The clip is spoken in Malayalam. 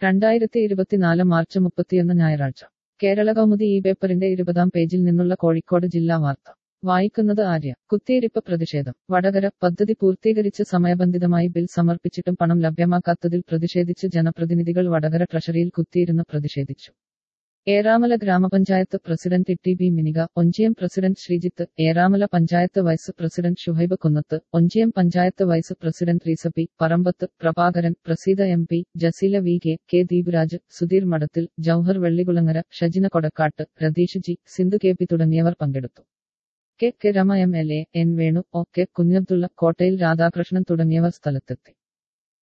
രണ്ടായിരത്തി ഇരുപത്തിനാല് മാർച്ച് മുപ്പത്തിയൊന്ന് ഞായറാഴ്ച കേരള കൗമുദി ഈ പേപ്പറിന്റെ ഇരുപതാം പേജിൽ നിന്നുള്ള കോഴിക്കോട് ജില്ലാ വാർത്ത വായിക്കുന്നത് ആര്യ കുത്തിയിരിപ്പ് പ്രതിഷേധം വടകര പദ്ധതി പൂർത്തീകരിച്ച് സമയബന്ധിതമായി ബിൽ സമർപ്പിച്ചിട്ടും പണം ലഭ്യമാക്കാത്തതിൽ പ്രതിഷേധിച്ച് ജനപ്രതിനിധികൾ വടകര ട്രഷറിയിൽ കുത്തിയിരുന്ന് പ്രതിഷേധിച്ചു Eramala grama panchayat president T B Minika Onchiyam president Sreejith Eramala panchayat vice president Shuhaib Kunnath Onchiyam panchayat vice president Reesappi Parambath Prabhakaran Praseetha M P Jaseela V K K Deepraj Sudheer Madathil Jouhar Vellikulangara Shajina Kodakkat Ratheesh G Sindhu K P തുടങ്ങിയവർ പങ്കെടുത്തു K K Rema M L A N Venu O K Kunhabdulla Kottayil Radhakrishnan തുടങ്ങിയവർ സ്ഥലത്തെത്തി